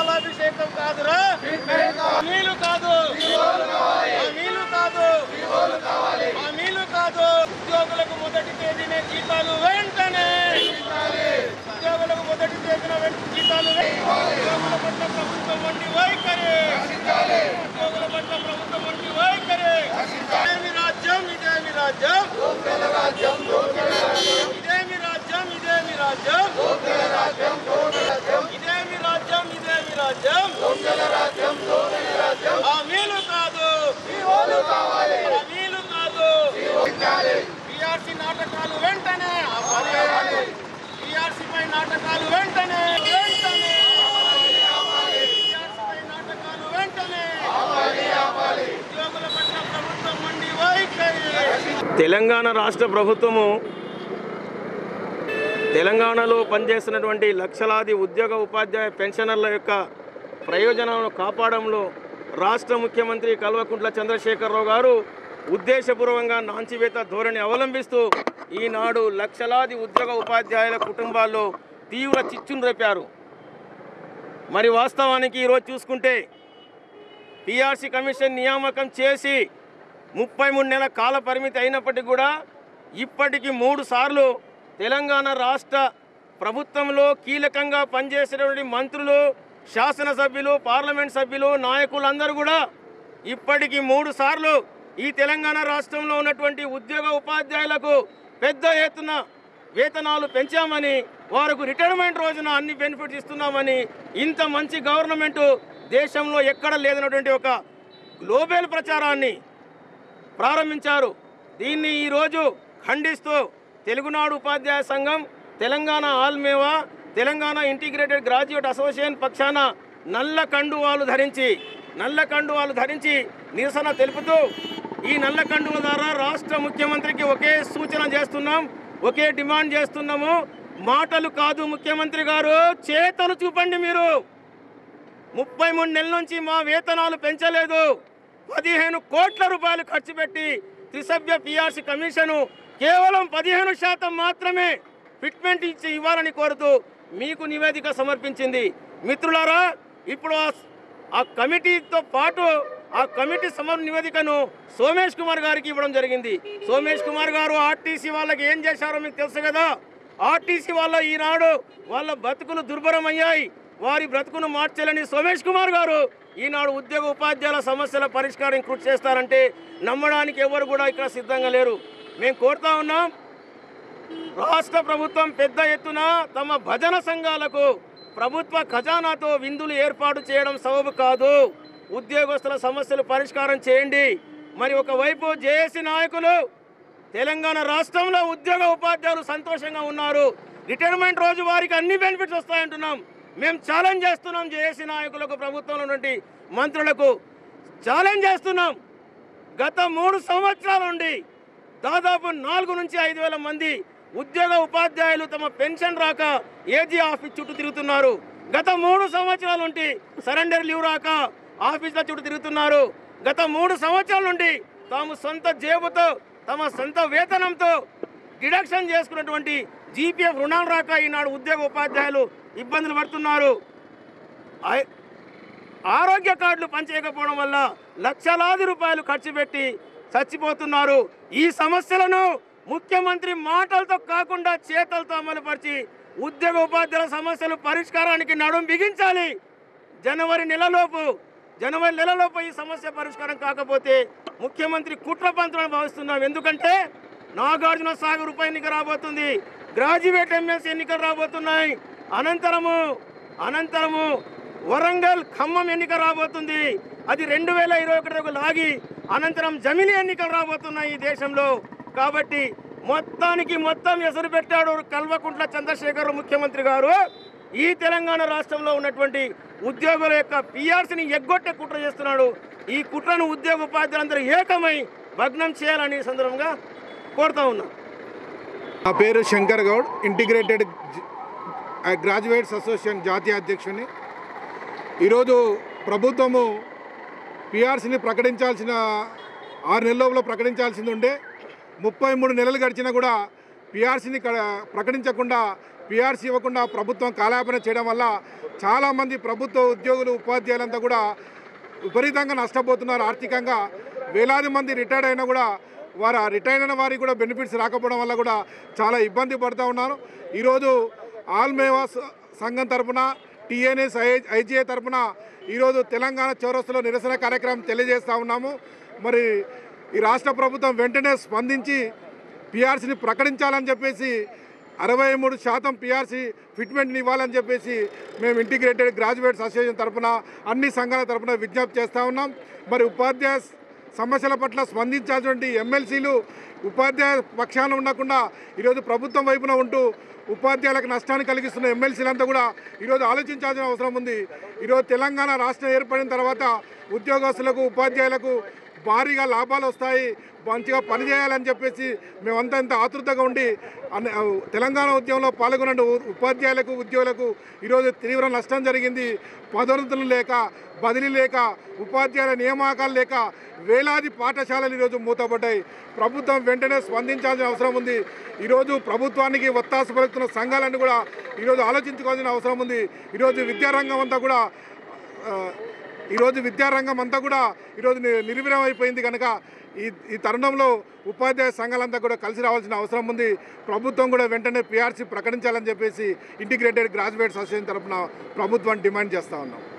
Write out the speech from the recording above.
పాలాభిషేకం కాదురా హామీలు కాదు హామీలు కాదు హామీలు కాదు ఉద్యోగులకు మొదటి తేదీనే జీతాలు వెంటనే ఉద్యోగులకు మొదటి తేదీన వెంట- జీతాలు వె- ఉద్యోగుల పట్ల ప్రభుత్వం వంటి వైఖరి ఉద్యోగుల పట్ల ప్రభుత్వం వంటి వైఖరి ఇదేమి రాజ్యం ఇదేమి రాజ్యం ఇదేమి రాజ్యం ఇదేమి రాజ్యం ఇదేమి రాజ్యం ఇదేమి రాజ్యం హామీలు కాదు హామీలు కాదు పిఆర్సీ నాటకాలు వెంటనే పిఆర్సీ పై నాటకాలు వెంటనే వెంటనే PRC పై నాటకాలు వెంటనే ఉద్యోగుల పట్ల ప్రభుత్వం మండి వైఖరి తెలంగాణ రాష్ట్ర ప్రభుత్వము తెలంగాణలో పనిచేస్తున్నటువంటి లక్షలాది ఉద్యోగ ఉపాధ్యాయ పెన్షనర్ల యొక్క ప్రయోజనాలను కాపాడంలో రాష్ట్ర ముఖ్యమంత్రి కల్వకుంట్ల చంద్రశేఖరరావు గారు ఉద్దేశపూర్వకంగా నాంచివేత ధోరణి అవలంబిస్తూ ఈనాడు లక్షలాది ఉద్యోగ ఉపాధ్యాయుల కుటుంబాల్లో తీవ్ర చిచ్చును రేపారు మరి వాస్తవానికి ఈరోజు చూసుకుంటే పిఆర్సీ కమిషన్ నియామకం చేసి ముప్పై మూడు నెలల కాల పరిమితి అయినప్పటికీ కూడా ఇప్పటికి మూడు సార్లు తెలంగాణ రాష్ట్ర ప్రభుత్వంలో కీలకంగా పనిచేసేటువంటి మంత్రులు శాసనసభ్యులు పార్లమెంట్ సభ్యులు నాయకులందరూ కూడా ఇప్పటికి మూడు సార్లు ఈ తెలంగాణ రాష్ట్రంలో ఉన్నటువంటి ఉద్యోగ ఉపాధ్యాయులకు పెద్ద ఎత్తున వేతనాలు పెంచామని వారికి రిటైర్మెంట్ రోజున అన్ని బెనిఫిట్స్ ఇస్తున్నామని ఇంత మంచి గవర్నమెంట్ దేశంలో ఎక్కడ లేదన్నటువంటి ఒక గ్లోబల్ ప్రచారాన్ని ప్రారంభించారు దీన్ని ఈరోజు ఖండిస్తూ తెలుగునాడు ఉపాధ్యాయ సంఘం తెలంగాణ ఆల్మేవా తెలంగాణ ఇంటిగ్రేటెడ్ గ్రాడ్యుయేట్ అసోసియేషన్ పక్షాన నల్ల కండువాలు ధరించి నల్ల కండువాలు ధరించి నిరసన తెలుపుతూ ఈ నల్ల కండువ ద్వారా రాష్ట్ర ముఖ్యమంత్రికి ఒకే సూచన చేస్తున్నాం ఒకే డిమాండ్ చేస్తున్నాము మాటలు కాదు ముఖ్యమంత్రి గారు చేతలు చూపండి మీరు ముప్పై మూడు నెలల నుంచి మా వేతనాలు పెంచలేదు పదిహేను కోట్ల రూపాయలు ఖర్చు పెట్టి త్రిసభ్య పిఆర్సీ కమిషను కేవలం పదిహేను శాతం మాత్రమే ఫిట్మెంట్ ఇచ్చి ఇవ్వాలని కోరుతూ మీకు నివేదిక సమర్పించింది మిత్రులారా ఇప్పుడు ఆ- ఆ కమిటీతో పాటు ఆ కమిటీ సమర్ నివేదికను సోమేష్ కుమార్ గారికి ఇవ్వడం జరిగింది సోమేష్ కుమార్ గారు ఆర్టీసీ వాళ్ళకి ఏం చేశారో మీకు తెలుసు కదా ఆర్టీసీ వాళ్ళ ఈనాడు వాళ్ళ బతుకులు దుర్భరమయ్యాయి వారి బ్రతుకును మార్చాలని సోమేష్ కుమార్ గారు ఈనాడు ఉద్యోగ ఉపాధ్యాయుల సమస్యల పరిష్కారం కృషి చేస్తారంటే నమ్మడానికి ఎవరు కూడా ఇక్కడ సిద్ధంగా లేరు మేము కోరుతా ఉన్నాం రాష్ట్ర ప్రభుత్వం పెద్ద ఎత్తున తమ భజన సంఘాలకు ప్రభుత్వ ఖజానాతో విందులు ఏర్పాటు చేయడం సబబు కాదు ఉద్యోగస్తుల సమస్యలు పరిష్కారం చేయండి మరి ఒకవైపు జేఏసీ నాయకులు తెలంగాణ రాష్ట్రంలో ఉద్యోగ ఉపాధ్యాయులు సంతోషంగా ఉన్నారు రిటైర్మెంట్ రోజు వారికి అన్ని బెనిఫిట్స్ వస్తాయంటున్నాం మేము ఛాలెంజ్ చేస్తున్నాం జేఏసీ నాయకులకు ప్రభుత్వంలో ఉన్నటువంటి మంత్రులకు ఛాలెంజ్ చేస్తున్నాం గత మూడు సంవత్సరాల నుండి దాదాపు నాలుగు నుంచి ఐదు వేల మంది ఉద్యోగ ఉపాధ్యాయులు తమ పెన్షన్ రాక ఏజీ ఆఫీస్ చుట్టూ తిరుగుతున్నారు గత మూడు సంవత్సరాల నుండి సరెండర్ లీవ్ రాక ఆఫీసుల చుట్టూ తిరుగుతున్నారు గత మూడు సంవత్సరాల నుండి తాము సొంత జేబుతో తమ సొంత వేతనంతో డిడక్షన్ చేసుకున్నటువంటి జీపీఎఫ్ రుణాలు రాక ఈనాడు ఉద్యోగ ఉపాధ్యాయులు ఇబ్బందులు పడుతున్నారు ఐ- ఆరోగ్య కార్డులు పనిచేయకపోవడం వల్ల లక్షలాది రూపాయలు ఖర్చు పెట్టి చచ్చిపోతున్నారు ఈ సమస్యలను ముఖ్యమంత్రి మాటలతో కాకుండా చేతలతో అమలుపరిచి ఉద్యోగ ఉపాధ్యాయుల సమస్యలు పరిష్కారానికి నడుం బిగించాలి జనవరి నెలలోపు జనవరి నెలలోపు ఈ సమస్య పరిష్కారం కాకపోతే ముఖ్యమంత్రి కుట్ర పంతులను భావిస్తున్నాం ఎందుకంటే నాగార్జున సాగర్ ఉప ఎన్నిక రాబోతుంది గ్రాడ్యుయేట్ ఎమ్మెల్సీ ఎన్నికలు రాబోతున్నాయి అనంతరము అనంతరము వరంగల్ ఖమ్మం ఎన్నిక రాబోతుంది అది రెండు వేల ఇరవై ఒకటికి లాగి అనంతరం జమిలీ ఎన్నికలు రాబోతున్నాయి ఈ దేశంలో కాబట్టి మొత్తానికి మొత్తం ఎసరు పెట్టాడు కల్వకుంట్ల చంద్రశేఖర్ ముఖ్యమంత్రి గారు ఈ తెలంగాణ రాష్ట్రంలో ఉన్నటువంటి ఉద్యోగుల యొక్క పిఆర్సీని ఎగ్గొట్టే కుట్ర చేస్తున్నాడు ఈ కుట్రను ఉద్యోగ ఉపాధ్యాయులందరూ ఏకమై భగ్నం చేయాలని ఈ సందర్భంగా కోరుతా ఉన్నాం నా పేరు శంకర్ గౌడ్ ఇంటిగ్రేటెడ్ జ- ఆ గ్రాడ్యుయేట్స్ అసోసియేషన్ జాతీయ అధ్యక్షుని ఈరోజు ప్రభుత్వము పిఆర్సీని ప్రకటించాల్సిన ఆరు నెలల లోపల ప్రకటించాల్సింది ఉండే ముప్పై మూడు నెలలు గడిచినా కూడా పిఆర్సీని ప్రకటించకుండా పిఆర్సీ ఇవ్వకుండా ప్రభుత్వం కాలాపన చేయడం వల్ల చాలామంది ప్రభుత్వ ఉద్యోగులు ఉపాధ్యాయులంతా కూడా విపరీతంగా నష్టపోతున్నారు ఆర్థికంగా వేలాది మంది రిటైర్డ్ అయినా కూడా వారు ఆ రిటైర్ అయిన వారికి కూడా బెనిఫిట్స్ రాకపోవడం వల్ల కూడా చాలా ఇబ్బంది పడుతూ ఉన్నారు ఈరోజు ఆల్ మేవాస్ సంఘం తరపున టీఎన్ఎస్ ఐ ఐజీఏ తరపున ఈరోజు తెలంగాణ చౌరస్తులో నిరసన కార్యక్రమం తెలియజేస్తూ ఉన్నాము మరి ఈ రాష్ట్ర ప్రభుత్వం వెంటనే స్పందించి పిఆర్సీని ప్రకటించాలని చెప్పేసి అరవై మూడు శాతం పిఆర్సీ ఫిట్మెంట్ని ఇవ్వాలని చెప్పేసి మేము ఇంటిగ్రేటెడ్ గ్రాడ్యుయేట్స్ అసోసియేషన్ తరపున అన్ని సంఘాల తరపున విజ్ఞప్తి చేస్తూ ఉన్నాం మరి ఉపాధ్యాయ సమస్యల పట్ల స్పందించాల్సినటువంటి ఎమ్మెల్సీలు ఉపాధ్యాయ పక్షాన ఉండకుండా ఈరోజు ప్రభుత్వం వైపున ఉంటూ ఉపాధ్యాయులకు నష్టాన్ని కలిగిస్తున్న ఎమ్మెల్సీలంతా కూడా ఈరోజు ఆలోచించాల్సిన అవసరం ఉంది ఈరోజు తెలంగాణ రాష్ట్రం ఏర్పడిన తర్వాత ఉద్యోగస్తులకు ఉపాధ్యాయులకు భారీగా లాభాలు వస్తాయి మంచిగా పనిచేయాలని చెప్పేసి మేమంతా ఇంత ఆతృతగా ఉండి అన్ని తెలంగాణ ఉద్యమంలో పాల్గొన్న ఉపాధ్యాయులకు ఉద్యోగులకు ఈరోజు తీవ్ర నష్టం జరిగింది పదోన్నతులు లేక బదిలీ లేక ఉపాధ్యాయుల నియామకాలు లేక వేలాది పాఠశాలలు ఈరోజు మూతపడ్డాయి ప్రభుత్వం వెంటనే స్పందించాల్సిన అవసరం ఉంది ఈరోజు ప్రభుత్వానికి ఒత్తాస పలుకుతున్న సంఘాలన్నీ కూడా ఈరోజు ఆలోచించుకోవాల్సిన అవసరం ఉంది ఈరోజు విద్యారంగం అంతా కూడా ఆ, ఈరోజు విద్యారంగం అంతా కూడా ఈరోజు ని- నిర్వీర్యం అయిపోయింది కనుక ఈ ఈ తరుణంలో ఉపాధ్యాయ సంఘాలంతా కూడా కలిసి రావాల్సిన అవసరం ఉంది ప్రభుత్వం కూడా వెంటనే పిఆర్సీ ప్రకటించాలని చెప్పేసి ఇంటిగ్రేటెడ్ గ్రాడ్యుయేట్స్ అసోసియేషన్ తరఫున ప్రభుత్వాన్ని డిమాండ్ చేస్తూ ఉన్నాం